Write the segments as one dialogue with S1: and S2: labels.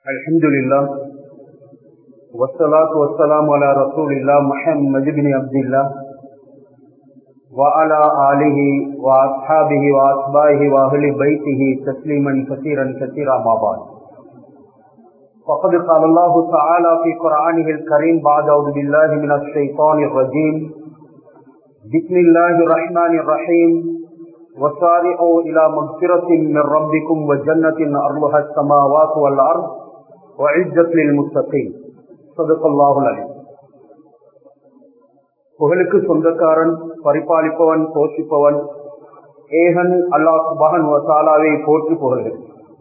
S1: الحمد لله والصلاة والسلام على رسول الله محمد بن عبد الله وعلى آله وأصحابه وأتباعه وأهل بيته تسليما كثيرا كثيرا ما بعد فقد قال الله تعالى في قرآنه الكريم بعد أعوذ بالله من الشيطان الرجيم بسم الله الرحمن الرحيم وسارعوا إلى مغفرة من ربكم وجنة أرضها السماوات والأرض وعزت للمتقين صدق الله العليم புகழுக்கு சொந்தக்காரன் பரிபாலிப்பவன் போஷிப்பவன் ஏகன் அல்லாஹ் சுபகன் வசாலாவை போற்றி புகழ்கிறேன்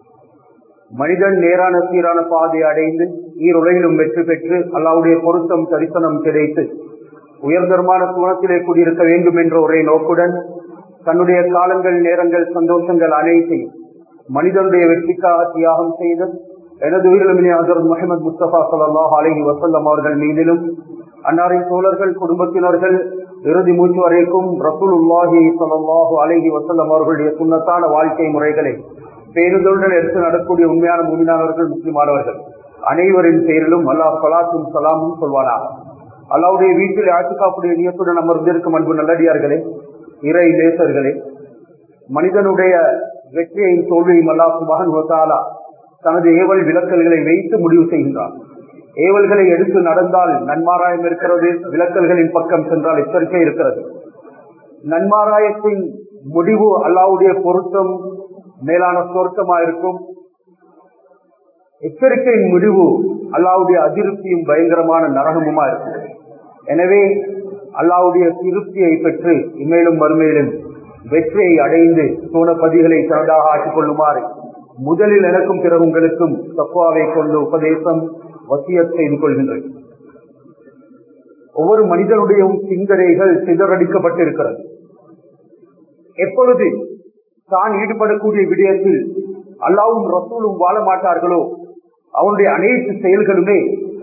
S1: மனிதன் நேரான சீரான பாதை அடைந்து ஈருலகிலும் வெற்றி பெற்று அல்லாவுடைய பொருத்தம் தரிசனம் கிடைத்து உயர்தரமான குணத்திலே கூடியிருக்க வேண்டும் என்ற ஒரே நோக்குடன் தன்னுடைய காலங்கள் நேரங்கள் சந்தோஷங்கள் அனைத்தையும் மனிதனுடைய வெற்றிக்காக தியாகம் செய்து எனது உயிரிழமினி ஹசரத் முகமது முஸ்தபா சல்லாஹ் அலஹி வசல்லம் அவர்கள் மீதிலும் அன்னாரின் தோழர்கள் குடும்பத்தினர்கள் இறுதி மூச்சு வரைக்கும் ரசூல் உல்லாஹி சல்லாஹூ அலஹி வசல்லம் அவர்களுடைய சுண்ணத்தான வாழ்க்கை முறைகளை பேருந்துடன் எடுத்து நடக்கூடிய உண்மையான மூமினானவர்கள் முக்கியமானவர்கள் அனைவரின் பேரிலும் அல்லாஹ் சலாத்தும் சலாமும் சொல்வானாக அல்லாவுடைய வீட்டில் ஆட்சிக்காப்புடைய நியத்துடன் அமர்ந்திருக்கும் அன்பு நல்லடியார்களே இறை லேசர்களே மனிதனுடைய வெற்றியையும் தோல்வியும் அல்லாஹ் மகன் வசாலா தனது ஏவல் விளக்கல்களை வைத்து முடிவு செய்கின்றான் ஏவல்களை எடுத்து நடந்தால் நன்மாராயம் இருக்கிறது விளக்கல்களின் பக்கம் சென்றால் எச்சரிக்கை இருக்கிறது நன்மாராயத்தின் முடிவு அல்லாவுடைய பொருத்தம் மேலான சொர்க்கமா இருக்கும் எச்சரிக்கையின் முடிவு அல்லாவுடைய அதிருப்தியும் பயங்கரமான நரகமுமா இருக்கும் எனவே அல்லாவுடைய திருப்தியை பெற்று இமேலும் மறுமையிலும் வெற்றியை அடைந்து சோனப்பதிகளை தனதாக ஆக்கிக் கொள்ளுமாறு முதலில் எனக்கும் பிறகு உங்களுக்கும் தப்புவாவை கொண்டு உபதேசம் வசிய செய்து கொள்கின்றேன் ஒவ்வொரு மனிதனுடைய சிந்தனைகள் சிதறடிக்கப்பட்டிருக்கிறது எப்பொழுது தான் ஈடுபடக்கூடிய விடயத்தில் அல்லாவும் ரசூலும் வாழ மாட்டார்களோ அவனுடைய அனைத்து செயல்களுமே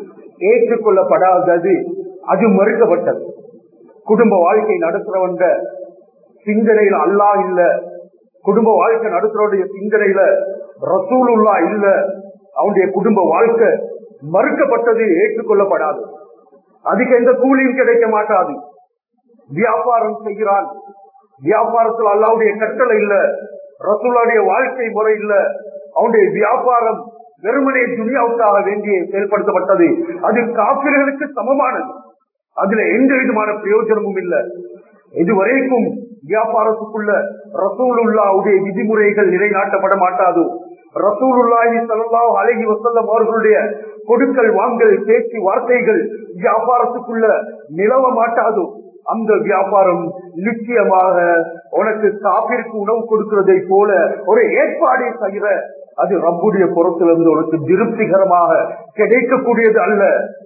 S1: ஏற்றுக்கொள்ளப்படாதது அது மறுக்கப்பட்டது குடும்ப வாழ்க்கை நடத்துறவன்ற சிந்தனையில அல்லா இல்ல குடும்ப வாழ்க்கை நடத்துறவுடைய சிந்தனையில ரசூலுல்லா இல்ல அவனுடைய குடும்ப வாழ்க்கை மறுக்கப்பட்டது ஏற்றுக்கொள்ளப்படாது அதுக்கு எந்த கூலியும் கிடைக்க மாட்டாது வியாபாரம் செய்கிறான் வியாபாரத்தில் அல்லாவுடைய கட்டளை இல்ல ரசூலாவுடைய வாழ்க்கை முறை இல்ல அவனுடைய வியாபாரம் வெறுமனே துணியாவுக்காக வேண்டிய செயல்படுத்தப்பட்டது அது காப்பிர்களுக்கு சமமானது அதுல எந்த விதமான பிரயோஜனமும் இல்ல இதுவரைக்கும் வியாபாரத்துக்குள்ள ரசூலுல்லாவுடைய விதிமுறைகள் நிலைநாட்டப்பட மாட்டாதோ ரசூலுல்லாஹி சல்லாஹ் அழகி வசல்லம் அவர்களுடைய கொடுக்கல் வாங்கல் பேச்சு வார்த்தைகள் வியாபாரத்துக்குள்ள நிலவ மாட்டாதோ அந்த வியாபாரம் நிச்சயமாக உனக்கு காப்பிற்கு உணவு கொடுக்கிறதை போல ஒரு ஏற்பாடை தவிர அது ரப்புடைய புறத்திலிருந்து உனக்கு திருப்திகரமாக கிடைக்கக்கூடியது அல்ல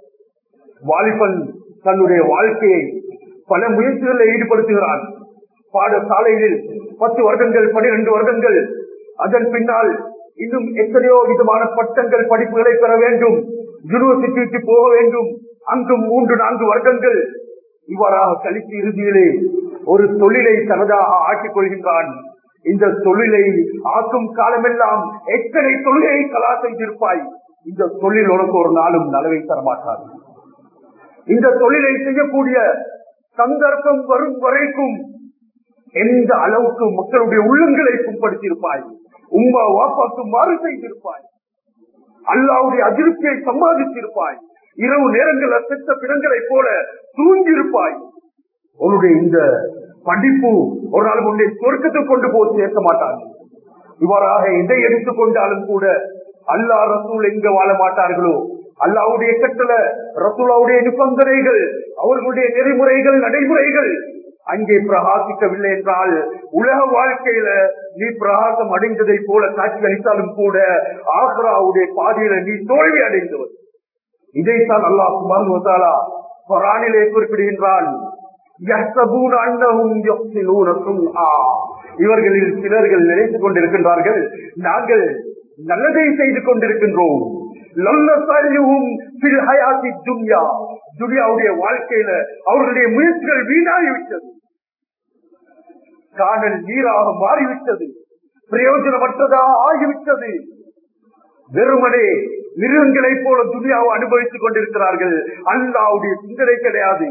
S1: வாலிபன் தன்னுடைய வாழ்க்கையை பல முயற்சிகளில் ஈடுபடுத்துகிறான் பாடசாலையில் பத்து வருடங்கள் பனிரெண்டு வருடங்கள் அதன் பின்னால் இன்னும் எத்தனையோ விதமான பட்டங்கள் படிப்புகளை பெற வேண்டும் யூனிவர்சிட்டிக்கு போக வேண்டும் அங்கும் மூன்று நான்கு வருடங்கள் இவ்வாறாக கழித்து இறுதியிலே ஒரு தொழிலை தனதாக ஆக்கிக் கொள்கின்றான் இந்த தொழிலை ஆக்கும் காலமெல்லாம் எத்தனை தொழிலை கலா செய்திருப்பாய் இந்த தொழில் உனக்கு ஒரு நாளும் நலவை தரமாட்டாது இந்த தொழிலை செய்யக்கூடிய சந்தர்ப்பம் வரும் வரைக்கும் எந்த அளவுக்கு மக்களுடைய உள்ளங்களை புண்படுத்தியிருப்பாய் உமா வாப்பாக்கு மாறு செய்திருப்பாய் அல்லாவுடைய அதிருப்தியை சம்பாதித்திருப்பாய் இரவு நேரங்களில் செத்த பிணங்களை போல தூங்கியிருப்பாய் உன்னுடைய இந்த படிப்பு ஒரு நாள் உன்னை சொர்க்கத்தை கொண்டு போய் சேர்க்க மாட்டாங்க இவ்வாறாக எதை எடுத்துக் கொண்டாலும் கூட அல்லா ரசூல் எங்க வாழ மாட்டார்களோ அல்லாவுடைய கட்டளை ரசூலாவுடைய நிபந்தனைகள் அவர்களுடைய நெறிமுறைகள் நடைமுறைகள் அங்கே பிரகாசிக்கவில்லை என்றால் உலக வாழ்க்கையில நீ பிரகாசம் அடைந்ததை போல காட்சி அளித்தாலும் கூட ஆக்ராவுடைய பாதையில நீ தோல்வி அடைந்தவர் இதைத்தான் அல்லாஹ் சுபானுவத்தாலா பரானிலே குறிப்பிடுகின்றான் இவர்களில் சிலர்கள் நினைத்துக் கொண்டிருக்கின்றார்கள் நாங்கள் நல்லதை செய்து கொண்டிருக்கின்றோம் துனியாவுடைய வாழ்க்கையில அவர்களுடைய முயற்சிகள் வீணாகிவிட்டது காணல் நீராக மாறிவிட்டது பிரயோஜனமற்றதாக ஆகிவிட்டது வெறுமனே மிருகங்களைப் போல துனியாவை அனுபவித்துக் கொண்டிருக்கிறார்கள் அல்லாவுடைய சிந்தனை கிடையாது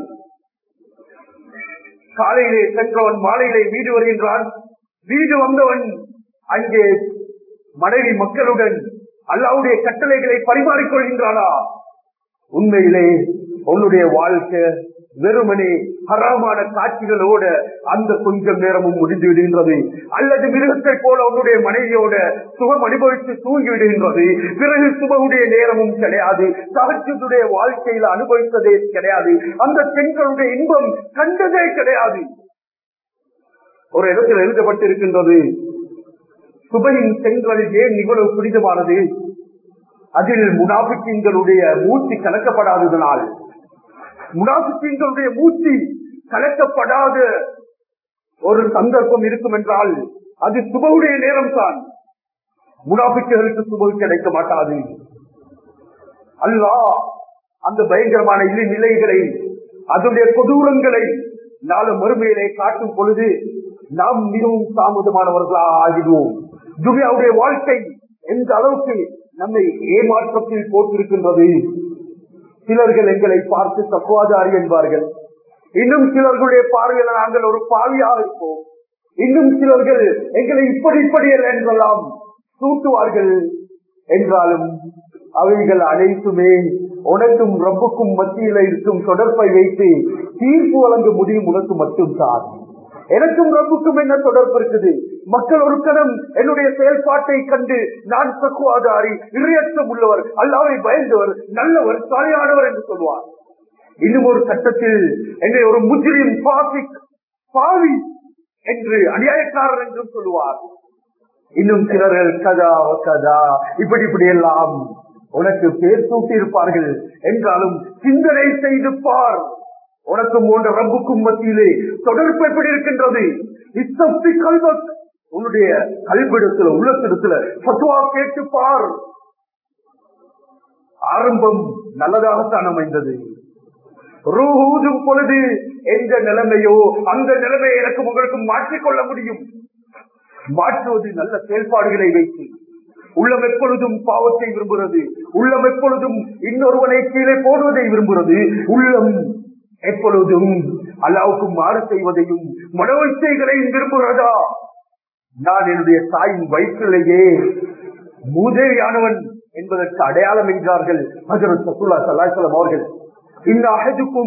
S1: காலையிலே சென்றவன் மாலையிலே வீடு வருகின்றான் வீடு வந்தவன் அங்கே மனைவி மக்களுடன் அல்லாவுடைய கட்டளைகளை பரிமாறிக்கொள்கின்றானா உண்மையிலே உன்னுடைய வாழ்க்கை வெறுமனே ஹராமான காட்சிகளோட அந்த கொஞ்சம் நேரமும் முடிந்து விடுகின்றது அல்லது மிருகத்தை போல உன்னுடைய மனைவியோட சுகம் அனுபவித்து தூங்கி விடுகின்றது பிறகு சுபகுடைய நேரமும் கிடையாது சகஜத்துடைய வாழ்க்கையில அனுபவித்ததே கிடையாது அந்த பெண்களுடைய இன்பம் கண்டதே கிடையாது ஒரு இடத்தில் எழுதப்பட்டிருக்கின்றது சுபையின் செங்கல் ஏன் இவ்வளவு புனிதமானது அதில் முனாபிக்கின்களுடைய மூச்சு கலக்கப்படாததனால் முனாபிக்கின்களுடைய மூச்சு கலக்கப்படாத ஒரு சந்தர்ப்பம் இருக்கும் என்றால் அது சுபவுடைய நேரம் தான் முனாபிக்குகளுக்கு சுப கிடைக்க மாட்டாது அல்லா அந்த பயங்கரமான இல்லை நிலைகளை அதனுடைய கொடூரங்களை நாலு மறுமையிலே காட்டும் பொழுது நாம் மிகவும் தாமதமானவர்களாக ஆகிடுவோம் துனியாவுடைய வாழ்க்கை எந்த அளவுக்கு நம்மை ஏமாற்றத்தில் போட்டிருக்கின்றது சிலர்கள் எங்களை பார்த்து தக்குவாதாரி என்பார்கள் இன்னும் சிலர்களுடைய பார்வையில் நாங்கள் ஒரு பாவியாக இருப்போம் இன்னும் சிலர்கள் எங்களை இப்படி இப்படி அல்ல என்றெல்லாம் சூட்டுவார்கள் என்றாலும் அவைகள் அனைத்துமே உனக்கும் ரப்புக்கும் மத்தியில இருக்கும் தொடர்பை வைத்து தீர்ப்பு வழங்க முடியும் உனக்கு மட்டும் தான் எனக்கும் ரப்புக்கும் என்ன தொடர்பு இருக்குது மக்கள் ஒரு கணம் என்னுடைய செயல்பாட்டை கண்டு நான் தக்குவாதாரி இரையற்றம் உள்ளவர் அல்லாவை பயந்தவர் நல்லவர் சாலையானவர் என்று சொல்வார் இன்னும் ஒரு கட்டத்தில் என்னை ஒரு முஜ்ரிம் பாசிக் பாவி என்று அநியாயக்காரர் என்றும் சொல்லுவார் இன்னும் சிலர்கள் கதா கதா இப்படி இப்படி எல்லாம் உனக்கு பேர் சூட்டி இருப்பார்கள் என்றாலும் சிந்தனை செய்து பார் உனக்கும் போன்ற ரப்புக்கும் மத்தியிலே தொடர்பு எப்படி இருக்கின்றது இத்தப்பி கல்வத் உன்னுடைய கல்விடத்துல உள்ளத்திடத்துல பத்துவா கேட்டு பார் ஆரம்பம் நல்லதாகத்தான் அமைந்தது ரூஹூதும் பொழுது எந்த நிலைமையோ அந்த நிலைமையை எனக்கு உங்களுக்கு மாற்றிக்கொள்ள முடியும் மாற்றுவது நல்ல செயல்பாடுகளை வைத்து உள்ளம் எப்பொழுதும் பாவத்தை விரும்புகிறது உள்ளம் எப்பொழுதும் இன்னொருவனை கீழே போடுவதை விரும்புகிறது உள்ளம் எப்பொழுதும் அல்லாவுக்கு மாறு செய்வதையும் மனோச்சைகளையும் விரும்புகிறதா நான் என்னுடைய தாயின் வயிற்றிலேயே மூதேவியானவன் என்பதற்கு அடையாளம் என்றார்கள் ஹஜரத் சசுல்லா சல்லாஹலம் அவர்கள் இந்த அகதுக்கும்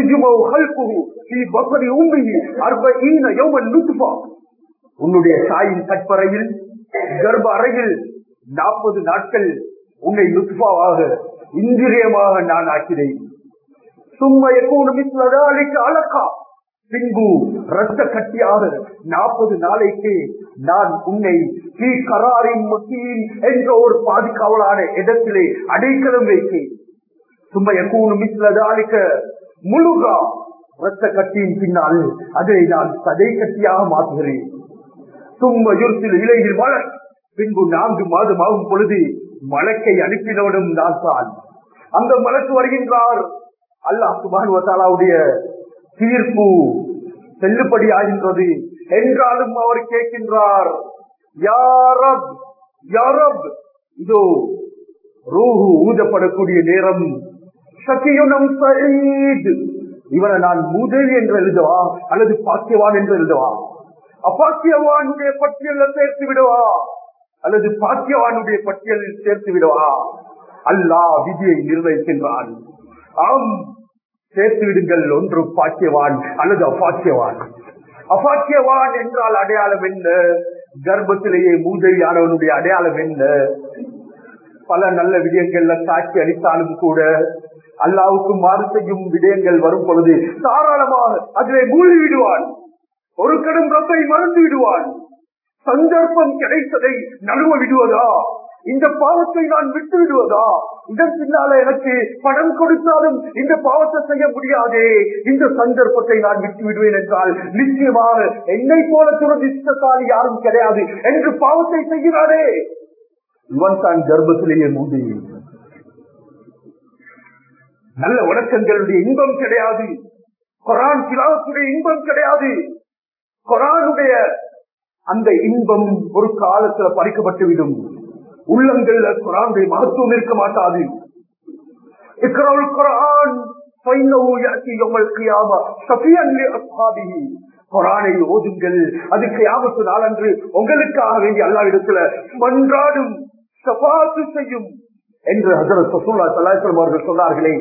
S1: உன்னுடைய தாயின் கற்பறையில் கர்ப்ப அறையில் நாற்பது நாட்கள் உன்னை லுத்பாவாக இந்திரியமாக நான் ஆக்கிறேன் சும்மையக்கூடும் அழகா பின்பு ரத்த கட்டியாக நாற்பது நாளைக்கு நான் உன்னை ஸ்ரீ கராரின் மத்தியின் என்ற ஒரு பாதுகாவலான இடத்திலே அடைக்கலம் வைத்தேன் சும்மையக்கூடும் மிஸ்லதாலிக்க முழுகா ரத்த கட்டியின் பின்னால் அதை நான் சதை கட்டியாக மாற்றுகிறேன் சும்ம யுர்த்தில் இலையில் மலர் பின்பு நான்கு மாதம் ஆகும் பொழுது மலக்கை அனுப்பினவனும் நான் தான் அந்த மலக்கு வருகின்றார் அல்லாஹ் சுபானுவத்தாலாவுடைய தீர்ப்பு செல்லுபடி ஆகின்றது என்றாலும் அவர் கேட்கின்றார் யாரப் யாரப் இதோ ரூஹு ஊதப்படக்கூடிய நேரம் சக்கியுனம் சயீத் இவனை நான் மூதேவி என்று எழுதவா அல்லது பாக்கியவான் என்று எழுதவா அப்பாக்கியவானுடைய பட்டியலில் சேர்த்து விடவா அல்லது பாக்கியவானுடைய பட்டியலில் சேர்த்து விடவா அல்லாஹ் விதியை நிர்ணயிக்கின்றான் ஆம் சேர்த்து விடுங்கள் ஒன்று பாக்கியவான் அல்லது அப்பாக்கியவான் அப்பாக்கியவான் என்றால் அடையாளம் என்ன கர்ப்பத்திலேயே மூதவியானவனுடைய அடையாளம் என்ன பல நல்ல விடயங்கள்ல காட்சி அளித்தாலும் கூட அல்லாவுக்கு மாறு செய்யும் விடயங்கள் வரும் பொழுது தாராளமாக அதிலே மூழ்கி விடுவான் ஒரு கடும் ரப்பை மறந்து விடுவான் சந்தர்ப்பம் கிடைத்ததை நழுவ விடுவதா இந்த பாவத்தை நான் விட்டு விடுவதா இதன் பின்னால எனக்கு பணம் கொடுத்தாலும் இந்த பாவத்தை செய்ய முடியாதே இந்த சந்தர்ப்பத்தை நான் விட்டு விடுவேன் என்றால் நிச்சயமாக என்னை போல துரதிஷ்டத்தால் யாரும் கிடையாது என்று பாவத்தை செய்கிறாரே இவன் தான் கர்ப்பத்திலேயே மூடி நல்ல வணக்கங்களுடைய இன்பம் கிடையாது கொரான் சிலாவத்துடைய இன்பம் கிடையாது கொரானுடைய அந்த இன்பம் ஒரு காலத்துல பறிக்கப்பட்டு விடும் உள்ளங்கள்ல குரானுடைய மகத்துவம் இருக்க மாட்டாது இக்ரவுல் குரான் فإنه يأتي يوم القيامة شفيعا لأصحابه குரானை ஓதுங்கள் அது கியாமத்து நாளன்று உங்களுக்காக வேண்டி அல்லாவிடத்துல மன்றாடும் சபாத்து செய்யும் என்று ஹசரத் ரசூல்லா ஸல்லல்லாஹு அவர்கள் சொன்னார்களே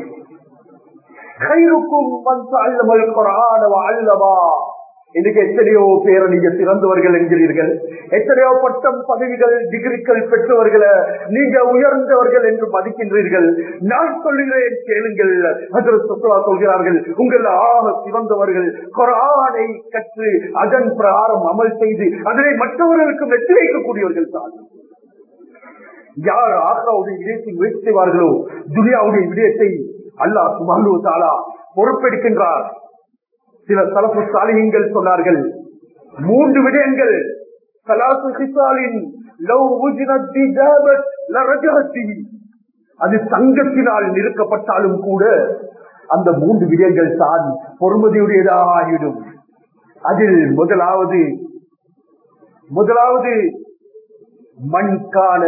S1: خيركم من تعلم القرآن وعلمه இன்னைக்கு எத்தனையோ பேரை நீங்க சிறந்தவர்கள் என்கிறீர்கள் எத்தனையோ பட்டம் பதவிகள் டிகிரிகள் பெற்றவர்களை நீங்க உயர்ந்தவர்கள் என்று மதிக்கின்றீர்கள் நான் சொல்லுகிறேன் கேளுங்கள் ஹஜரத் சுற்றுலா சொல்கிறார்கள் உங்கள் ஆக சிறந்தவர்கள் குரானை கற்று அதன் பிரகாரம் அமல் செய்து அதனை மற்றவர்களுக்கும் வெற்றி வைக்கக்கூடியவர்கள் தான் யார் ஆக்ராவுடைய விடயத்தை முயற்சி செய்வார்களோ துனியாவுடைய விடயத்தை அல்லாஹ் சுபானு தாலா பொறுப்பெடுக்கின்றார் சில தலப்பு சாலிகங்கள் சொன்னார்கள் மூன்று விடயங்கள் சலாசு ஹிசாலின் லவ் உஜினத் பிஜாபத் லரஜஹத்தி. அது தங்கத்தினால் நிறுக்கப்பட்டாலும் கூட அந்த மூன்று விடயங்கள் தான் பொறுமதியுடையதாகிவிடும் அதில் முதலாவது முதலாவது மண்கான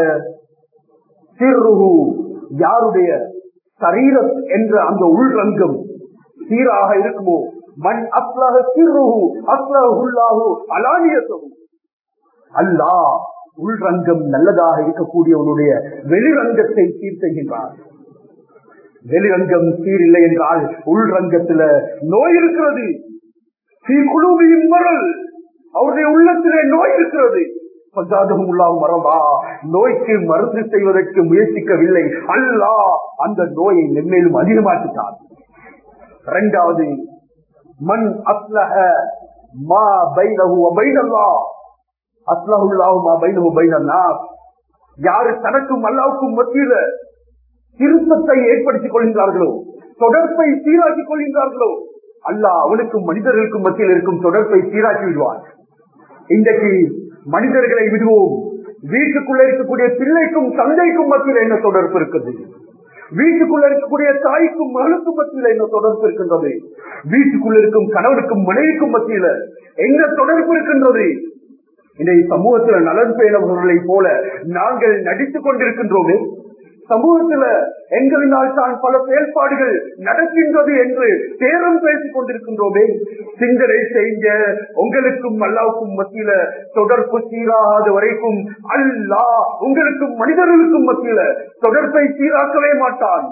S1: சிறுகு யாருடைய சரீரம் என்ற அந்த உள்ரங்கம் சீராக இருக்குமோ மண் அப்லக சிறுகு அப்லகுல்லாஹு அலானியத்தகு அல்லாஹ் உள்ரங்கம் நல்லதாக இருக்கக்கூடியவனுடைய வெளிரங்கத்தை சீர் செய்கின்றார் வெளிரங்கம் சீரில்லை என்றால் உள்ரங்கத்துல நோய் இருக்கிறது குழுவின் மரல் அவருடைய உள்ளத்திலே நோய் இருக்கிறது பசாதகம் உள்ளாவும் மரபா நோய்க்கு மருந்து செய்வதற்கு முயற்சிக்கவில்லை அல்லாஹ் அந்த நோயை மென்மேலும் அதிகமாக்கிட்டார் இரண்டாவது மண் அஸ்லஹ மா பைனஹு வ பைனல்லாஹ் அஸ்லஹுல்லாஹு மா பைனஹு பைனன்னாஸ் யாரு தனக்கும் அல்லாவுக்கும் மத்தியில திருத்தத்தை ஏற்படுத்திக் கொள்கின்றார்களோ தொடர்பை சீராக்கிக் கொள்கின்றார்களோ அல்லாஹ் அவனுக்கும் மனிதர்களுக்கும் மத்தியில் இருக்கும் தொடர்பை சீராக்கி விடுவார் இன்றைக்கு மனிதர்களை விடுவோம் வீட்டுக்குள்ள இருக்கக்கூடிய பிள்ளைக்கும் தந்தைக்கும் மத்தியில் என்ன தொடர்பு இருக்குது வீட்டுக்குள்ள இருக்கக்கூடிய தாய்க்கும் மகளுக்கும் மத்தியில் என்ன தொடர்பு இருக்கின்றது வீட்டுக்குள்ள இருக்கும் கணவனுக்கும் மனைவிக்கும் மத்தியில என்ன தொடர்பு இருக்கின்றது இன்றைய சமூகத்தில் நலன் பேணவர்களை போல நாங்கள் நடித்துக் கொண்டிருக்கின்றோமே சமூகத்துல எங்களினால் தான் பல செயல்பாடுகள் நடக்கின்றது என்று பேரம் பேசிக் கொண்டிருக்கின்றோமே சிந்தனை செய்ய உங்களுக்கும் அல்லாவுக்கும் மத்தியில தொடர்பு சீராகாத வரைக்கும் அல்லாஹ் உங்களுக்கும் மனிதர்களுக்கும் மத்தியில தொடர்பை சீராக்கவே மாட்டான்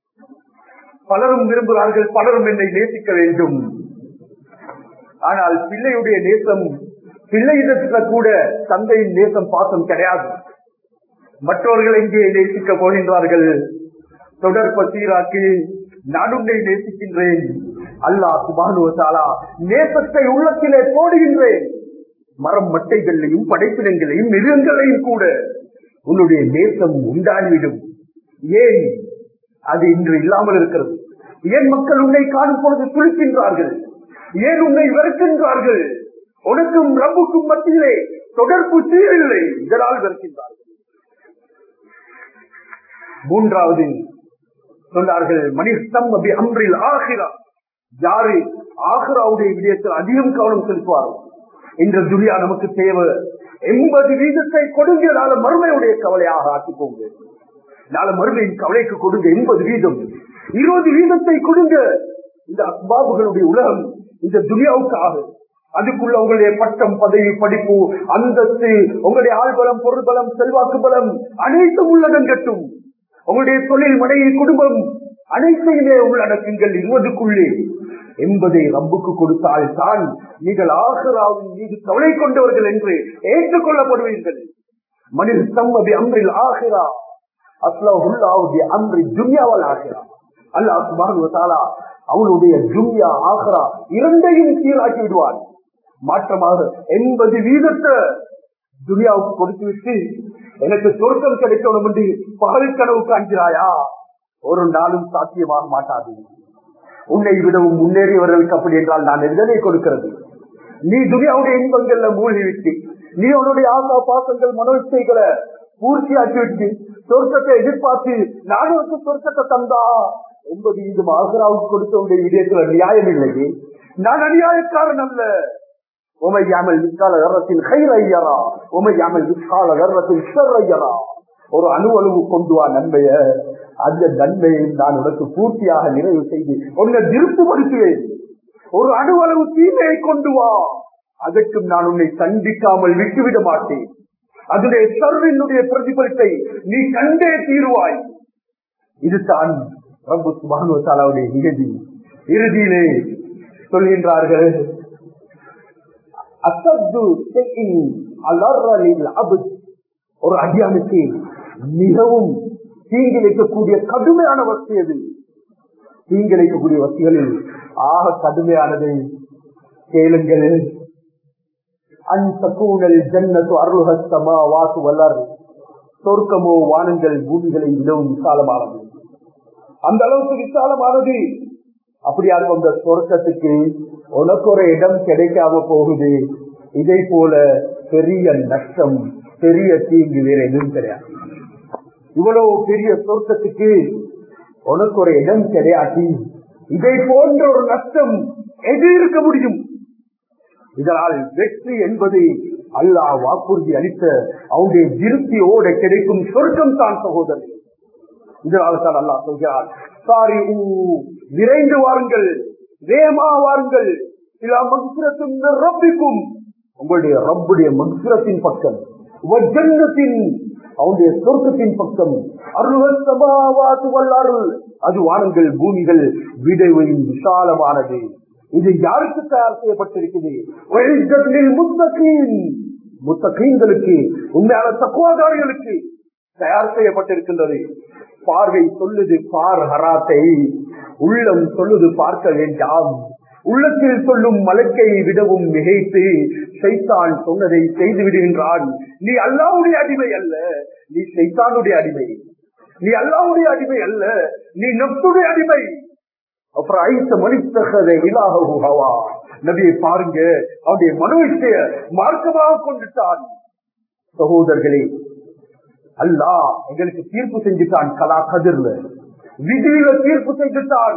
S1: பலரும் விரும்புகிறார்கள் பலரும் என்னை நேசிக்க வேண்டும் ஆனால் பிள்ளையுடைய நேசம் பிள்ளையிடத்துல கூட தந்தையின் நேசம் பாசம் கிடையாது மற்றவர்கள் எங்கே நேசிக்க போகின்றார்கள் தொடர்ப சீராக்கி நான் உன்னை நேசிக்கின்றேன் அல்லாஹ் சுபானுவசாலா நேசத்தை உள்ளத்திலே போடுகின்றேன் மரம் மட்டைகளையும் படைப்பினங்களையும் மிருகங்களையும் கூட உன்னுடைய நேசம் உண்டாகிவிடும் ஏன் அது இன்று இல்லாமல் இருக்கிறது ஏன் மக்கள் உன்னை காணும் பொழுது துளிக்கின்றார்கள் ஏன் உன்னை வெறுக்கின்றார்கள் உனக்கும் ரப்புக்கும் மத்தியிலே தொடர்பு சீரில்லை இதனால் வெறுக்கின்றார்கள் மூன்றாவது சொன்னார்கள் மனிதம் அம்ரில் ஆகிரா யாரு ஆகிராவுடைய விடயத்தில் அதிகம் கவனம் செலுத்துவாரோ இந்த துனியா நமக்கு தேவை எண்பது வீதத்தை கொடுங்க நாள மறுமையுடைய கவலையாக ஆக்கிப்போங்க நாள மறுமையின் கவலைக்கு கொடுங்க எண்பது வீதம் இருபது வீதத்தை கொடுங்க இந்த அஸ்பாபுகளுடைய உலகம் இந்த துனியாவுக்காக அதுக்குள்ள உங்களுடைய பட்டம் பதவி படிப்பு அந்தஸ்து உங்களுடைய ஆள்பலம் பொருள் பலம் செல்வாக்கு பலம் அனைத்தும் உள்ளடங்கட்டும் உங்களுடைய தொழில் மனைவி குடும்பம் அனைத்தையுமே உள்ளடக்குங்கள் இருபதுக்குள்ளே என்பதை ரப்புக்கு கொடுத்தால் தான் நீங்கள் ஆகராவின் மீது கவலை கொண்டவர்கள் என்று ஏற்றுக்கொள்ளப்படுவீர்கள் மனித சம்மதி அம்ரில் ஆகிறா அஸ்லாவுல்லாவுடைய அம்ரி துன்யாவால் ஆகிறா அல்லாஹ் சுபானுவத்தாலா அவனுடைய துன்யா ஆகிறா இரண்டையும் சீராக்கி விடுவான் மாற்றமாக எண்பது வீதத்தை துனியாவுக்கு கொடுத்து விட்டு எனக்கு சொர்க்கம் கிடைக்கணும் என்று பகல் கனவு காண்கிறாயா ஒரு நாளும் சாத்தியமாக மாட்டாது உன்னை விடவும் முன்னேறியவர்களுக்கு அப்படி என்றால் நான் எதனை கொடுக்கிறது நீ துனியாவுடைய இன்பங்கள்ல மூழ்கி விட்டு நீ உன்னுடைய ஆசா பாசங்கள் மனோச்சைகளை பூர்த்தியாக்கி விட்டு சொர்க்கத்தை எதிர்பார்த்து நானுக்கு சொர்க்கத்தை தந்தா என்பது இது ஆகராவுக்கு கொடுத்தவருடைய விடயத்துல நியாயம் இல்லையே நான் அநியாயக்காரன் அல்ல ومن يعمل مثقال ذرة خيرا يرى ومن يعمل مثقال ذرة شرا يرى ஒரு அணுவளவு கொண்டு வா நன்மைய அந்த நன்மையை நான் உனக்கு பூர்த்தியாக நிறைவு செய்து உன்னை திருப்திப்படுத்துவேன் ஒரு அணுவளவு தீமையை கொண்டு வா அதற்கும் நான் உன்னை சந்திக்காமல் விட்டுவிட மாட்டேன் அதனுடைய சர்வினுடைய பிரதிபலிப்பை நீ கண்டே தீருவாய் இதுதான் ரப்பு சுபானுவத்தாலாவுடைய இறுதி இறுதியிலே சொல்கின்றார்கள் அசத்து ஒரு அடியானுக்கு மிகவும் தீங்கிழைக்கக்கூடிய கடுமையான வசதி அது தீங்கிழைக்கக்கூடிய வசதிகளில் ஆக கடுமையானது கேளுங்கள் அன்சூனல் ஜன்னத்து அருள்ஹஸ்தமா வாசு வல்லர் சொர்க்கமோ வானங்கள் பூமிகளை விடவும் விசாலமானது அந்த அளவுக்கு விசாலமானது அப்படியா அந்த சொர்க்கத்துக்கு உனக்கு ஒரு இடம் கிடைக்காம போகுது இதை போல பெரிய நஷ்டம் பெரிய தீங்கு வேற எதுவும் கிடையாது இவ்வளவு பெரிய சொர்க்கத்துக்கு உனக்கு ஒரு இடம் கிடையாது இதை போன்ற ஒரு நஷ்டம் எது இருக்க முடியும் இதனால் வெற்றி என்பது அல்லாஹ் வாக்குறுதி அளித்த அவருடைய திருப்தியோட கிடைக்கும் சொர்க்கம் தான் சகோதரர் இதனால் தான் அல்லாஹ் சொல்கிறார் சாரி விரைந்து வாருங்கள் வேமா வாருங்கள் இல்லா மகுரத்தின் ரப்பிக்கும் உங்களுடைய ரப்புடைய மகுரத்தின் பக்கம் வஜன்னத்தின் அவனுடைய சொர்க்கத்தின் பக்கம் அருள்வசமாவாத்து வல்லாருள் அது வானங்கள் பூமிகள் விடைவையும் விசாலமானது இது யாருக்கு தயார் செய்யப்பட்டிருக்குது முத்தகீன் முத்தகீன்களுக்கு உண்மையான தக்குவாதாரிகளுக்கு தயார் செய்யப்பட்டிருக்கின்றது பார்வை சொல்லுது பார் ஹராத்தை உள்ளம் சொல்லுது பார்க்க வேண்டாம் உள்ளத்தில் சொல்லும் மலக்கை விடவும் மிகைத்து சைத்தான் சொன்னதை செய்து விடுகின்றான் நீ அல்லாவுடைய அடிமை அல்ல நீ சைத்தானுடைய அடிமை நீ அல்லாவுடைய அடிமை அல்ல நீ நப்துடைய அடிமை அப்புறம் ஐத்த மனிதகதை இலாகவா நபியை பாருங்க அவனுடைய மனோவிஷய மார்க்கமாக கொண்டுட்டான் சகோதரர்களே அல்லா எங்களுக்கு தீர்ப்பு செஞ்சுட்டான் கலா கதிர்ல விதியில தீர்ப்பு செஞ்சுட்டான்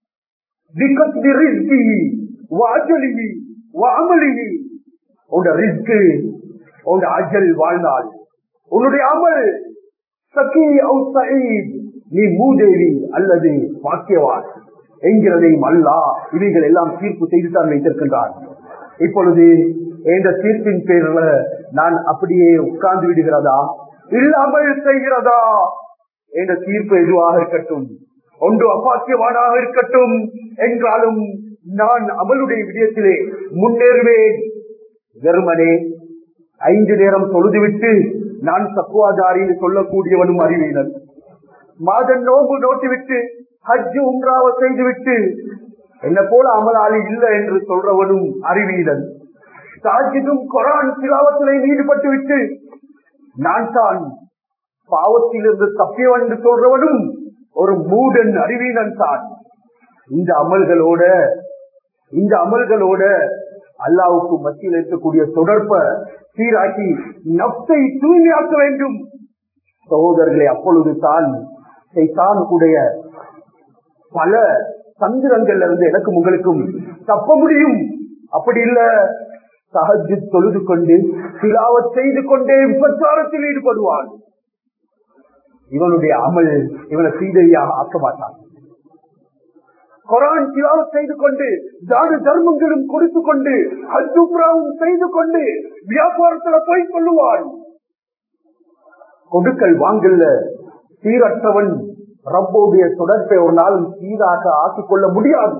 S1: அஜல் வாழ்நாள் உன்னுடைய அமல் சகி நீ மூதேவி அல்லது வாக்கியவான் என்கிறதையும் அல்லா இவைகள் எல்லாம் தீர்ப்பு செய்துதான் வைத்திருக்கின்றான் இப்பொழுது இந்த தீர்ப்பின் பேர்ல நான் அப்படியே உட்கார்ந்து விடுகிறதா இல்லாமல் செய்கிறதா என்ற தீர்ப்பு எதுவாக இருக்கட்டும் ஒன்று அப்பாக்கியவானாக இருக்கட்டும் என்றாலும் நான் அமலுடைய விடயத்திலே முன்னேறுவேன் வெறுமனே ஐந்து நேரம் தொழுதுவிட்டு நான் தக்குவாதாரின்னு சொல்லக்கூடியவனும் அறிவீனன் மாத நோம்பு நோட்டிவிட்டு ஹஜ்ஜு உம்ராவை செய்துவிட்டு என்ன போல அமலாளி இல்லை என்று சொல்றவனும் அறிவீனன் தாஜிதும் கொரான் சிலாவத்திலே ஈடுபட்டு விட்டு நான் தான் பாவத்திலிருந்து தப்பியவன் என்று சொல்றவனும் ஒரு மூடன் அறிவீனன் தான் இந்த அமல்களோட இந்த அமல்களோட அல்லாவுக்கு மத்தியில் இருக்கக்கூடிய தொடர்ப சீராக்கி நப்சை தூய்மையாக்க வேண்டும் சகோதரர்களே அப்பொழுது தான் சைத்தானுடைய பல சந்திரங்கள்ல இருந்து எனக்கும் உங்களுக்கும் தப்ப முடியும் அப்படி இல்ல சஹஜு தொழுது கொண்டு சிலாவத் செய்து கொண்டே விபச்சாரத்தில் ஈடுபடுவான் இவனுடைய அமல் இவனை சீதையாக ஆக்க மாட்டான் கொரான் திலாவத் செய்து கொண்டு தான தர்மங்களும் கொடுத்து கொண்டு ஹஜ்ஜுப்ராவும் செய்து கொண்டு வியாபாரத்துல போய் கொள்ளுவான் கொடுக்கல் வாங்கல்ல சீரற்றவன் ரப்போடைய தொடர்பை ஒரு நாளும் சீராக ஆக்கிக் கொள்ள முடியாது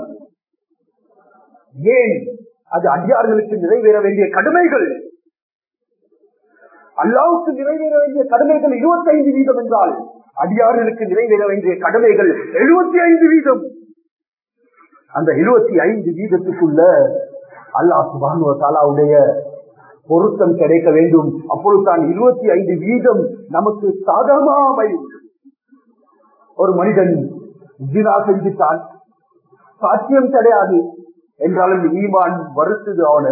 S1: ஏன் அது அடியார்களுக்கு நிறைவேற வேண்டிய கடமைகள் அல்லாவுக்கு நிறைவேற வேண்டிய கடமைகள் இருபத்தி ஐந்து வீதம் என்றால் அடியார்களுக்கு நிறைவேற வேண்டிய கடமைகள் எழுபத்தி ஐந்து வீதம் அந்த எழுபத்தி ஐந்து வீதத்துக்குள்ள அல்லாஹ் சுபானுவ தாலாவுடைய பொருத்தம் கிடைக்க வேண்டும் அப்பொழுது தான் இருபத்தி ஐந்து வீதம் நமக்கு சாதகமா அமையும் ஒரு மனிதன் ஜினா செஞ்சுட்டான் சாத்தியம் கிடையாது என்றாலும் ஈமான் வருத்துது அவன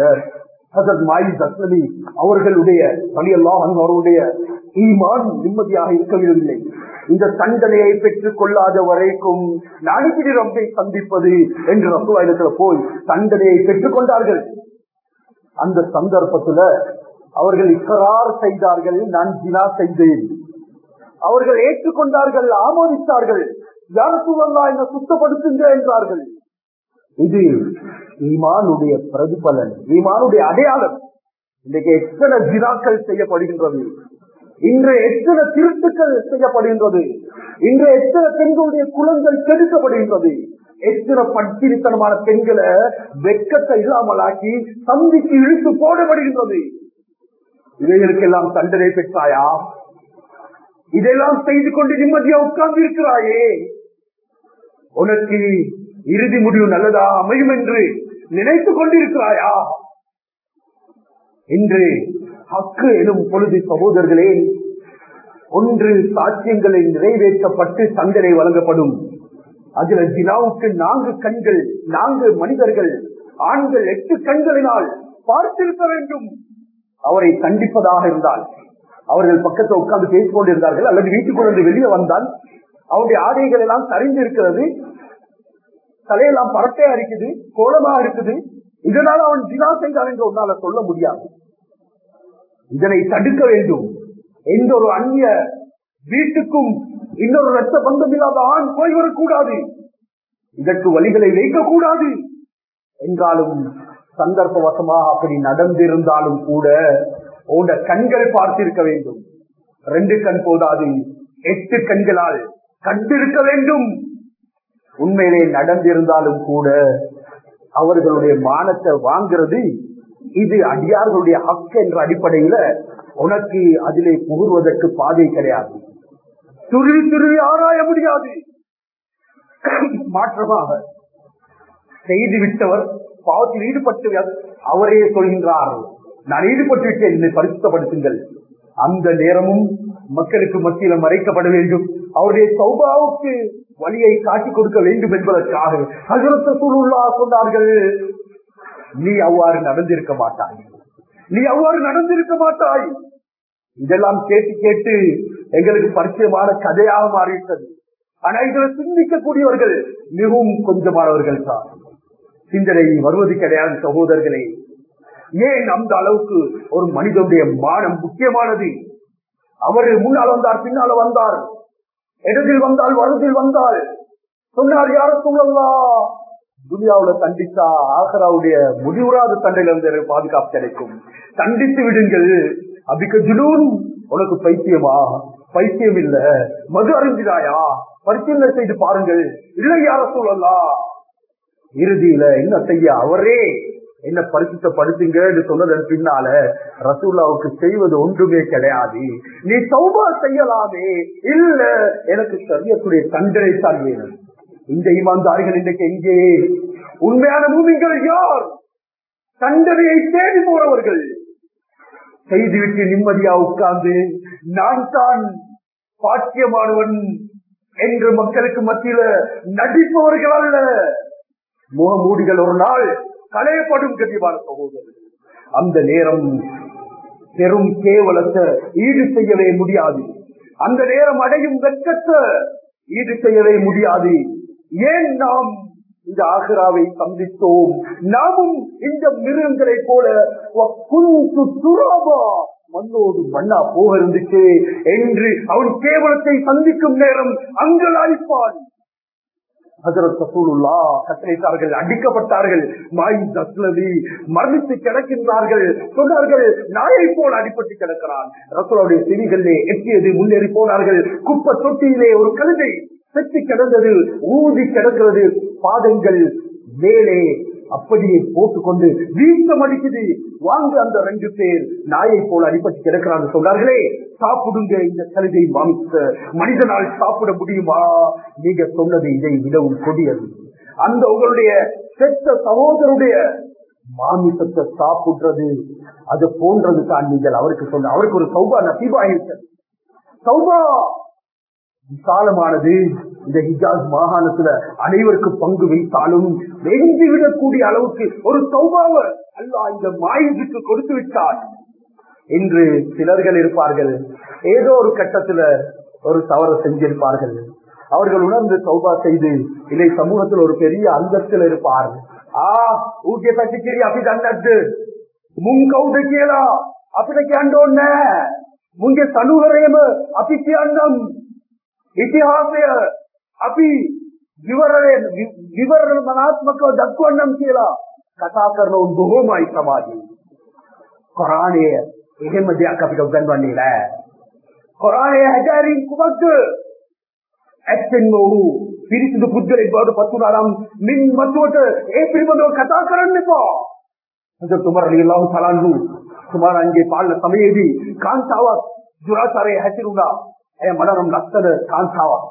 S1: அவர்களுடைய வழியெல்லாம் அவருடைய ஈமான் நிம்மதியாக இருக்கவில்லை இந்த தண்டனையை பெற்றுக் கொள்ளாத வரைக்கும் நாளைக்கு ரப்பை சந்திப்பது என்று ரசுவாயிடத்துல போய் தண்டனையை பெற்றுக் கொண்டார்கள் அந்த சந்தர்ப்பத்துல அவர்கள் இக்கரார் செய்தார்கள் நான் ஜினா செய்தேன் அவர்கள் ஏற்றுக்கொண்டார்கள் ஆமோதித்தார்கள் யாருக்குள்ளா என்ன சுத்தப்படுத்துங்க என்றார்கள் இது ஈமானுடைய பிரதிபலன் ஈமானுடைய அடையாளம் இன்றைக்கு எத்தனை ஜிராக்கள் செய்யப்படுகின்றது இன்று எத்தனை திருட்டுக்கள் செய்யப்படுகின்றது இன்று எத்தனை பெண்களுடைய குலங்கள் கெடுக்கப்படுகின்றது எத்தனை பட்டினித்தனமான பெண்களை வெக்கத்தை இல்லாமலாக்கி சந்திக்கு இழுத்து போடப்படுகின்றது இவைகளுக்கெல்லாம் தண்டனை பெற்றாயா இதெல்லாம் செய்து கொண்டு நிம்மதியா உட்கார்ந்து இருக்கிறாயே உனக்கு இறுதி முடிவு நல்லதா அமையும் என்று நினைத்துக் கொண்டிருக்கிறாயா இன்று ஹக்கு எனும் பொழுது சகோதரர்களே ஒன்று சாட்சியங்களை நிறைவேற்றப்பட்டு தண்டனை வழங்கப்படும் அதுல ஜினாவுக்கு நான்கு கண்கள் நான்கு மனிதர்கள் ஆண்கள் எட்டு கண்களினால் பார்த்திருக்க வேண்டும் அவரை கண்டிப்பதாக இருந்தால் அவர்கள் பக்கத்தில் உட்கார்ந்து பேசிக் கொண்டிருந்தார்கள் அல்லது வீட்டுக்குள் இருந்து வெளியே வந்தால் அவருடைய ஆடைகள் எல்லாம் சரிந்து இருக்கிறது தலையெல்லாம் பரட்டையா இருக்குது கோலமா இருக்குது இதனால அவன் தினா செய்தான் என்று உன்னால சொல்ல முடியாது இதனை தடுக்க வேண்டும் எந்த ஒரு அந்நிய வீட்டுக்கும் இன்னொரு ரத்த பந்தம் இல்லாத ஆண் போய் வரக்கூடாது இதற்கு வழிகளை வைக்கக்கூடாது என்றாலும் சந்தர்ப்பவசமாக அப்படி நடந்திருந்தாலும் கூட உங்க கண்கள் பார்த்திருக்க வேண்டும் ரெண்டு கண் போதாது எட்டு கண்களால் கண்டிருக்க வேண்டும் உண்மையிலே நடந்திருந்தாலும் கூட அவர்களுடைய மானத்தை வாங்குறது இது அடியார்களுடைய ஹக்கு என்ற அடிப்படையில உனக்கு அதிலே புகுவதற்கு பாதை கிடையாது துருவி துருவி ஆராய முடியாது மாற்றமாக செய்து விட்டவர் பாவத்தில் ஈடுபட்டு அவரே சொல்கின்றார் நான் ஈடுபட்டு விட்டேன் என்னை பரிசுத்தப்படுத்துங்கள் அந்த நேரமும் மக்களுக்கு மத்தியில மறைக்கப்பட வேண்டும் அவருடைய சௌபாவுக்கு வழியை காட்டிக் கொடுக்க வேண்டும் என்பதற்காக ஹசரத்த சூழலா சொன்னார்கள் நீ அவ்வாறு நடந்திருக்க மாட்டாய் நீ அவ்வாறு நடந்திருக்க மாட்டாய் இதெல்லாம் கேட்டு கேட்டு எங்களுக்கு பரிச்சயமான கதையாக மாறிவிட்டது ஆனா இதுல சிந்திக்கக்கூடியவர்கள் மிகவும் கொஞ்சமானவர்கள் தான் சிந்தனை வருவது கிடையாது சகோதரர்களே ஏன் அந்த அளவுக்கு ஒரு மனிதனுடைய மானம் முக்கியமானது அவர் முன்னால் வந்தார் பின்னால வந்தார் இடத்தில் வந்தால் வருதில் வந்தால் சொன்னார் யார சூழல்லா துனியாவுல தண்டித்தா ஆகராவுடைய முடிவுறாத தண்டையில இருந்து எனக்கு பாதுகாப்பு கிடைக்கும் தண்டித்து விடுங்கள் அபிக்க ஜுனூன் உனக்கு பைத்தியமா பைத்தியம் இல்ல மது அறிஞ்சிடாயா பரிசீலனை செய்து பாருங்கள் இல்லை யார சூழல்லா இறுதியில என்ன செய்ய அவரே என்ன பரிசுத்தப்படுத்துங்க சொன்னதன் பின்னால ரசூல்லாவுக்கு செய்வது ஒன்றுமே கிடையாது நீ சௌபா செய்யலாமே இல்ல எனக்கு சரியக்கூடிய தண்டனை தான் வேணும் இந்த இமாந்தாரிகள் இன்றைக்கு எங்கே உண்மையான பூமிகள் யார் தண்டனையை தேடி போறவர்கள் செய்துவிட்டு நிம்மதியா உட்கார்ந்து நான் தான் பாக்கியமானவன் என்று மக்களுக்கு மத்தியில நடிப்பவர்கள் அல்ல முகமூடிகள் ஒரு நாள் களையப்படும் கண்டிப்பான சகோதரர்கள் அந்த நேரம் பெரும் கேவலத்தை ஈடு செய்யவே முடியாது அந்த நேரம் அடையும் வெட்கத்தை ஈடு செய்யவே முடியாது ஏன் நாம் இந்த ஆக்ராவை சந்தித்தோம் நாமும் இந்த மிருகங்களை போல துராபா மண்ணோடு மண்ணா போக இருந்துச்சு என்று அவன் கேவலத்தை சந்திக்கும் நேரம் அங்கலாய்ப்பான் கட்டளைத்தார்கள் அடிக்கப்பட்டார்கள் மாய் தஸ்லவி மரணித்து கிடக்கின்றார்கள் சொன்னார்கள் நாயை போல் அடிப்பட்டு கிடக்கிறான் ரசோலுடைய செவிகளிலே எட்டியது முன்னேறி போனார்கள் குப்பை தொட்டியிலே ஒரு கழுதை செத்து கிடந்தது ஊதி கிடக்கிறது பாதங்கள் மேலே அப்படியே போட்டுக்கொண்டு வீக்கம் அடிக்குது வாங்க அந்த ரெண்டு பேர் நாயை போல அடிப்பட்டு கிடக்கிறாங்க சொன்னார்களே சாப்பிடுங்க இந்த கழுதை மாமித்த மனிதனால் சாப்பிட முடியுமா நீங்க சொன்னது இதை விடவும் கொடியது அந்த உங்களுடைய செத்த சகோதரருடைய மாமிசத்தை சாப்பிடுறது அது போன்றது தான் நீங்கள் அவருக்கு சொன்ன அவருக்கு ஒரு சௌபா நசீபாயிருக்க சௌபா விசாலமானது இந்த ஹிஜாஸ் மாகாணத்துல அனைவருக்கு பங்கு வைத்தாலும் வெஞ்சி விடக்கூடிய அளவுக்கு ஒரு சௌபாவ அல்லா இந்த மாயுக்கு கொடுத்து விட்டார் என்று சிலர்கள் இருப்பார்கள் ஏதோ ஒரு கட்டத்துல ஒரு தவறு செஞ்சிருப்பார்கள் அவர்கள் உணர்ந்து சௌபா செய்து இதை சமூகத்தில் ஒரு பெரிய அந்தஸ்தில் இருப்பார் ஆ ஊட்டிய பசிக்கிறி அப்படி தந்தது முன் கவுதைக்கேலா அப்படி கண்டோன்ன මුන්ගේ සනුවරයම අපි කියන්නම් ඉතිහාසය අපි විවරණය විවරණාත්මකව දක්වන්නම් කියලා කතා කරන උන් බොහෝමයි සමාජයේ. කොරාණය එහෙම දෙයක් අපිට උගන්වන්නේ නැහැ. කොරාණය හැදෑරීම් කුමක්ද? ඇත්තෙන්ම ඔහු පිරිසිදු පුද්ගලෙක් බවට පත් වුණා නම් මින් මතුවට ඒ පිළිබඳව කතා කරන්න එපා. හදරත් උමර් රලියල්ලාහු තලාන්හු කුමාරන්ගේ පාලන සමයේදී කාන්තාවක් දුරාචාරයේ හැසිරුණා. එය මනරම් ලස්සන කාන්තාවක්.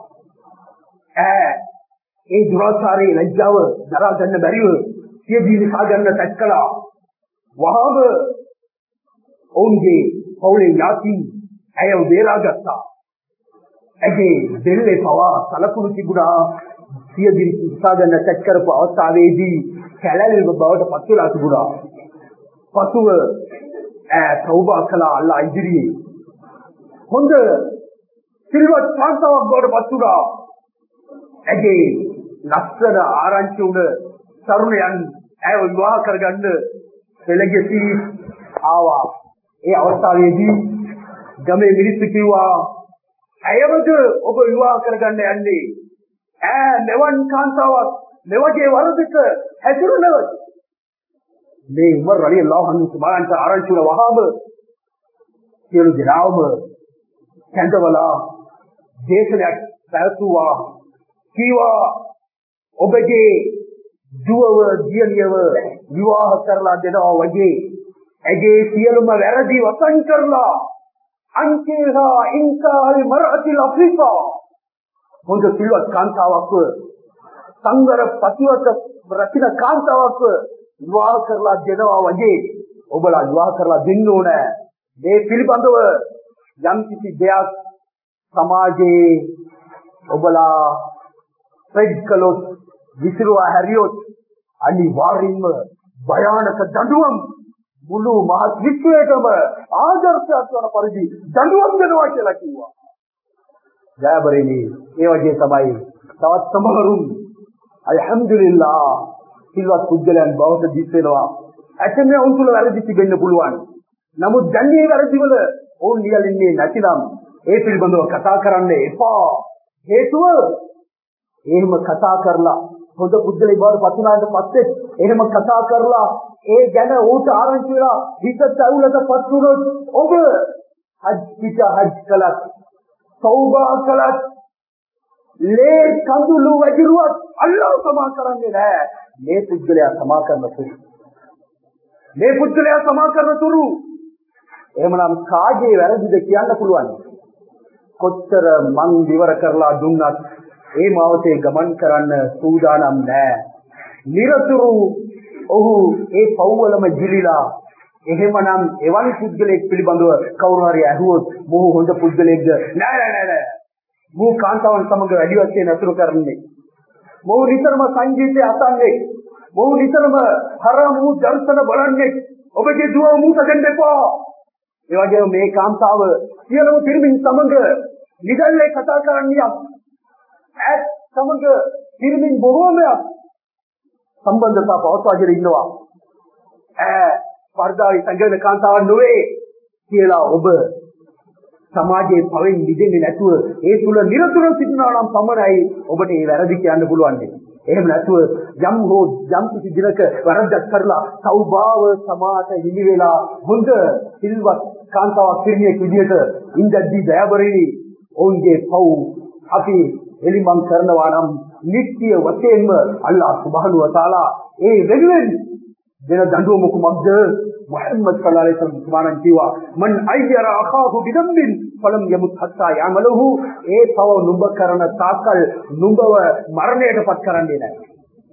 S1: ඈ ඒ දුරාචාරයේ ලැජ්ජාව දරා ගන්න බැරිව සිය ජීවිතා ගන්න තැත් කළා. වහාම ඔවුන්ගේ පවුලේ ඥාතීන් ඇයව බේරාගත්තා. ඇගේ දෙල්ලේ පවා සලකුණු තිබුණා සිය ජීවිතා ගන්න තැත් කරපු අවස්ථාවේදී කැලැල්ව බවට පත් වෙලා තිබුණා. පසුව ඈ තෞබා කළා අල්ලා ඉදිරියේ. හොඳ සිල්වත් කාන්තාවක් බවට පත් වුණා. ඇගේ ලස්සන ආරංචි උන තරුණයන් ඇය විවාහ කරගන්න පෙළගැසී ආවා. ඒ අවස්ථාවේදී ගමේ මිනිස්සු කිව්වා ඇයවද ඔබ විවාහ කරගන්න යන්නේ? ඈ මෙවන් කාන්තාවක් මෙවගේ වරදක හැසිරුණවද? මේ උමර් රලියල්ලාහු අන්හු සමාන්ත ආරංචි වල වහාම සියලු දෙනාම කැඳවලා දේශනයක් පැවතුවා කීවා ඔබගේ දුවව දියණියව විවාහ කරලා දෙනවා වගේ ඇගේ සියලුම වැරදි වසන් කරලා අංකේහා ඉන්කාල් මරഅතිල් අෆ්‍රිකා හොඳ සිල්වත් කාන්තාවක්ව සංවර පතිවත රකින්න කාන්තාවක්ව විවාහ කරලා දෙනවා වගේ ඔබලා විවාහ කරලා දෙන්න ඕනේ මේ පිළිබඳව යම් කිසි දෙයක් සමාජයේ ඔබලා ස්ප්‍රෙඩ් කළොත් විසිරුවා හැරියොත් අනිවාර්යින්ම භයානක දඬුවම් මුළු මහත් විශ්වයටම ආදර්ශයක් වන පරිදි දඬුවම් දෙනවා කියලා කිව්වා. ජයබරේනි ඒ වගේ තමයි තවත් සමහරුන් අල්හම්දුලිල්ලා සිල්වත් පුද්ගලයන් බවට දිස් වෙනවා. ඇතම උන් තුල වැරදි තිබෙන්න පුළුවන්. නමුත් දැන් මේ වැරදිවල ඕන් නියලින්නේ නැතිනම් ඒ පිළිබඳව කතා කරන්න එපා. හේතුව එහෙම කතා කරලා හොඳ පුද්ගලෙක් බවට පත් වුණාට පස්සේ එහෙම කතා කරලා ඒ ගැන ඌට ආරංචි වෙලා හිත තැවුලට පත් වුණොත් ඔබ හජ් පිට හජ් කළත් තෞබා කළත් ලේ කඳුළු වැగిරුවත් අල්ලාහ් සමා කරන්නේ නැහැ මේ පුද්ගලයා සමා කරන තුරු මේ පුද්ගලයා සමා කරන තුරු එහෙමනම් කාගේ වැරදිද කියන්න පුළුවන් කොච්චර මං විවර කරලා දුන්නත් ඒ මාවතේ ගමන් කරන්න සූදානම් නෑ. නිරතුරු ඔහු ඒ පව්වලම ජිලිලා එහෙමනම් එවන් පුද්ගලයෙක් පිළිබඳව කවුරු හරි ඇහුවොත් මොහු හොඳ පුද්ගලයෙක්ද නෑ නෑ නෑ නෑ මෝ කාන්තාවන් සමග වැඩි වශයෙන් අතුරු කරන්නේ මොහු නිතරම සංගීතය අසන්නේ මොහු නිතරම හරම් වූ දර්ශන බලන්නේ ඔබගේ දුව මූට දෙන්න එපා ඒ වගේම මේ කාන්තාව සියලුම පිරිමින් සමග නිදල්ලේ කතා කරන්නේ ඈත් සමග පිරිමින් බොහෝමයක් සම්බන්ධතා පවත්වාගෙන ඉන්නවා. ඈ වර්ධාවේ සංගම කාන්තාවක් නොවේ කියලා ඔබ සමාජයේ පවෙන් මිදෙන්නේ නැතුව ඒ තුල නිරතුරුව සිටිනවා නම් පමණයි ඔබට ඒ වැරදි කියන්න පුළුවන්. එහෙම නැතුව යම් හෝ යම් කිසි දිනක වැරද්දක් කරලා සෞභාව සමාත හිමි වෙලා හොඳ සිල්වත් කාන්තාවක් පිරිමියෙක් විදිහට ඉඳද්දී දයාබරේ ඔවුන්ගේ පව් අපි එලිමන් කරනවා නම් නිත්‍ය වශයෙන්ම අල්ලාහ් සුබ්හානහු වතාලා ඒ වෙනුවෙන් දෙන දඬුවම කුමක්ද මුහම්මද් සල්ලල්ලාහු අලයිහි වසල්ලම් සුබානන් කිව්වා මන් අය්යර අඛාහු බිදම්බින් ඵලම් යමුත් හත්තා යමලහු ඒ පව නුඹ කරන තාකල් නුඹව මරණයට පත් කරන්නේ නැහැ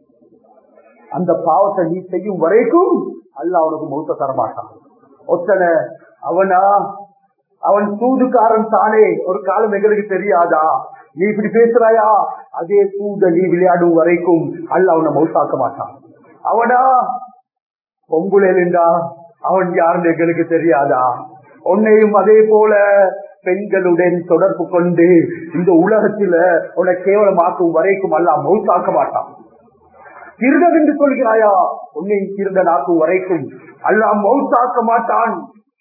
S1: அந்த பாவத்தை நீ செய்யும் வரைக்கும் அல்லாஹ் உனக்கு மௌத்த தரமாட்டான் ஒத்தன அவனா அவன் சூதுக்காரன் தானே ஒரு காலம் எங்களுக்கு தெரியாதா நீ இப்படி பேசுறாயா அதே சூத நீ விளையாடும் வரைக்கும் அல்ல அவனை மௌத்தாக்க மாட்டான் அவனா பொங்குலேண்டா அவன் யாருன்னு எங்களுக்கு தெரியாதா உன்னையும் அதே போல பெண்களுடன் தொடர்பு கொண்டு இந்த உலகத்துல உன்னை கேவலமாக்கும் வரைக்கும் அல்ல மௌத்தாக்க மாட்டான் திருடன் என்று சொல்கிறாயா உன்னை திருடன் ஆக்கும் வரைக்கும் அல்லாஹ் மௌத்தாக்க மாட்டான்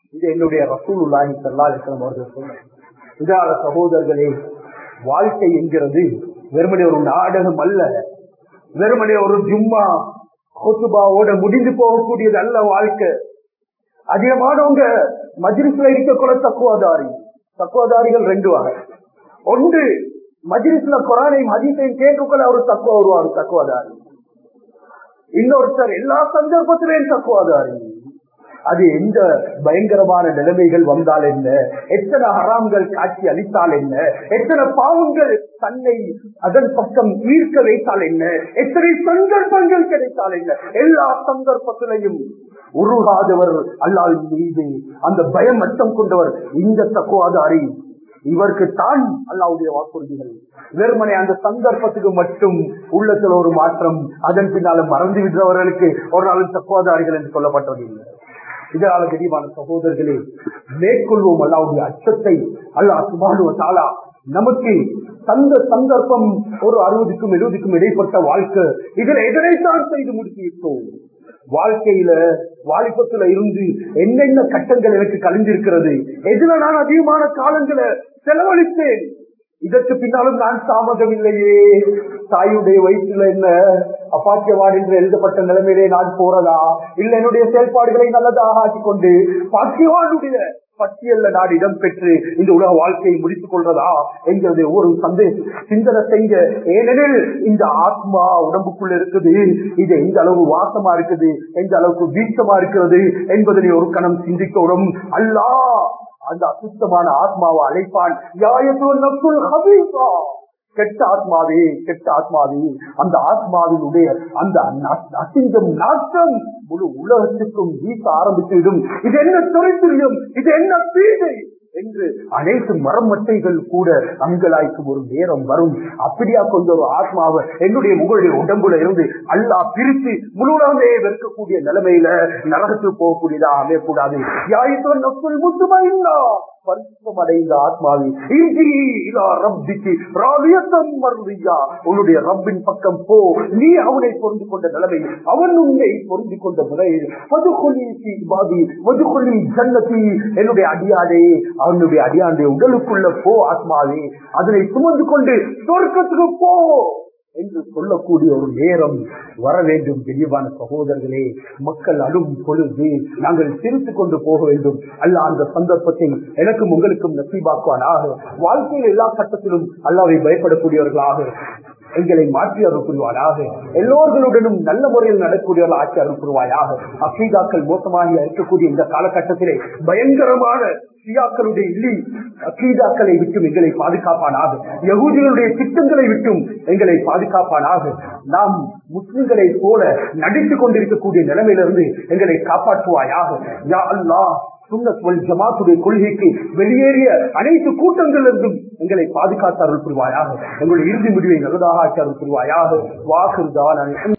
S1: இது என்னுடைய ரசூலுல்லாஹி ஸல்லல்லாஹு அலைஹி வஸல்லம் அவர்கள் சொன்னார் இதால சகோதரர்களே வாழ்க்கை என்கிறது வெறுமனே ஒரு நாடகம் அல்ல வெறுமனே ஒரு ஜும்மா கொத்துபாவோட முடிந்து போகக்கூடியது அல்ல வாழ்க்கை அதிகமானவங்க மஜ்லிஸ்ல இருக்கக்குள்ள தக்குவாதாரி தக்குவாதாரிகள் ரெண்டு வகை ஒன்று மஜ்லிஸ்ல குரானையும் ஹதீஸையும் கேட்கக்குள்ள அவர் தக்குவா வருவார் தக்குவாதாரி இன்னொருத்தர் எல்லா சந்தர்ப்பத்திலையும் தக்குவாதாரி அது எந்த பயங்கரமான நிலைமைகள் வந்தால் என்ன எத்தனை ஹராம்கள் காட்சி அளித்தால் என்ன எத்தனை பாவங்கள் தன்னை அதன் பக்கம் ஈர்க்க வைத்தால் என்ன எத்தனை சந்தர்ப்பங்கள் கிடைத்தால் என்ன எல்லா சந்தர்ப்பத்திலையும் உருகாதவர் அல்லாஹ் மீது அந்த பயம் அச்சம் கொண்டவர் இந்த தக்குவாதாரி இவருக்கு தான் அல்லாவுடைய வாக்குறுதிகள் வெறுமனை அந்த சந்தர்ப்பத்துக்கு மட்டும் உள்ளத்தில் ஒரு மாற்றம் அதன் பின்னால மறந்து விடுறவர்களுக்கு ஒரு நாள் தக்குவாதாரிகள் என்று சொல்லப்பட்டதில்லை இதனால தெளிவான சகோதரர்களே மேற்கொள்வோம் அல்லாவுடைய அச்சத்தை அல்லாஹ் சுபானுவ தாலா நமக்கு தந்த சந்தர்ப்பம் ஒரு அறுபதுக்கும் எழுபதுக்கும் இடைப்பட்ட வாழ்க்கை இதுல எதனைத்தான் செய்து முடித்திருக்கோம் வாழ்க்கையில வாலிபத்துல இருந்து என்னென்ன கட்டங்கள் எனக்கு கலைஞ்சிருக்கிறது எதுல நான் அதிகமான காலங்களை செலவழித்தேன் இதற்கு பின்னாலும் நான் தாமதம் இல்லையே தாயுடைய வயிற்றுல என்ன அப்பாக்கியவான் என்று எழுதப்பட்ட நிலைமையிலே நான் போறதா இல்ல என்னுடைய செயல்பாடுகளை நல்லதாக ஆக்கிக் கொண்டு பாக்கியவானுடைய பட்டியல்ல நான் இடம்பெற்று இந்த உலக வாழ்க்கையை முடித்துக் கொள்றதா என்கிறது ஒரு சந்தேகம் சிந்தனை செய்ய ஏனெனில் இந்த ஆத்மா உடம்புக்குள்ள இருக்குது இது எந்த அளவு வாசமா இருக்குது எந்த அளவுக்கு வீச்சமா இருக்கிறது என்பதனை ஒரு கணம் சிந்திக்கணும் அல்லா அந்த அசுத்தமான ஆத்மாவை அழைப்பான் கெட்ட ஆத்மாவே கெட்ட ஆத்மாவே அந்த ஆத்மாவினுடைய அந்த அசிங்கம் நாட்டம் முழு உலகத்துக்கும் வீச ஆரம்பித்துவிடும் இது என்ன துறைத்துரியம் இது என்ன பீடை என்று அனைத்து மரமட்டைகள் கூட அங்கலாய்க்கும் ஒரு நேரம் வரும் அப்படியா கொண்ட ஒரு ஆத்மாவை என்னுடைய உங்களுடைய உடம்புல இருந்து அல்லா பிரித்து முழுவதுமே வெறுக்கக்கூடிய நிலைமையில நரகத்தில் போகக்கூடியதா அமையக்கூடாது யாயித்தோ நப்புல் முத்துமையில்லா பரிசுத்தம் அடைந்த ஆத்மாவி உன்னுடைய ரப்பின் பக்கம் போ நீ அவனை பொருந்து கொண்ட நிலைமை அவன் உன்னை பொருந்து கொண்ட முறையில் ஜன்னதி என்னுடைய அடியாடே அவனுடைய அடியாண்டே உடலுக்குள்ள போ ஆத்மாவே அதனை சுமந்து கொண்டு சொர்க்கத்துக்கு போ என்று சொல்லக்கூடிய ஒரு நேரம் வர வேண்டும் தெளிவான சகோதரர்களே மக்கள் அடும் பொழுது நாங்கள் சிரித்துக் கொண்டு போக வேண்டும் அல்ல அந்த சந்தர்ப்பத்தை எனக்கும் உங்களுக்கும் நசீபாக்குவானாக வாழ்க்கையில் எல்லா கட்டத்திலும் அல்லாவை பயப்படக்கூடியவர்களாக எங்களை மாற்றி அருள் புரிவாயாக எல்லோர்களுடனும் நல்ல முறையில் நடக்கூடியவர்கள் ஆட்சி அருள் புரிவாயாக அக்கீதாக்கள் மோசமாக இருக்கக்கூடிய இந்த காலகட்டத்திலே பயங்கரமான ஷியாக்களுடைய இல்லி அக்கீதாக்களை விட்டும் எங்களை பாதுகாப்பானாக யகூதிகளுடைய திட்டங்களை விட்டும் எங்களை பாதுகாப்பானாக நாம் முஸ்லிம்களை போல நடித்துக் கொண்டிருக்கக்கூடிய நிலைமையிலிருந்து எங்களை காப்பாற்றுவாயாக யா அல்லாஹ் சுண்ணத் ஜமாத்துடைய கொள்கைக்கு வெளியேறிய அனைத்து கூட்டங்களிலிருந்தும் எங்களை பாதுகாத்து அருள் புரிவாயாக எங்களுடைய இறுதி முடிவை நல்லதாக ஆக்கி அருள் புரிவாயாக வாக்குறுதான்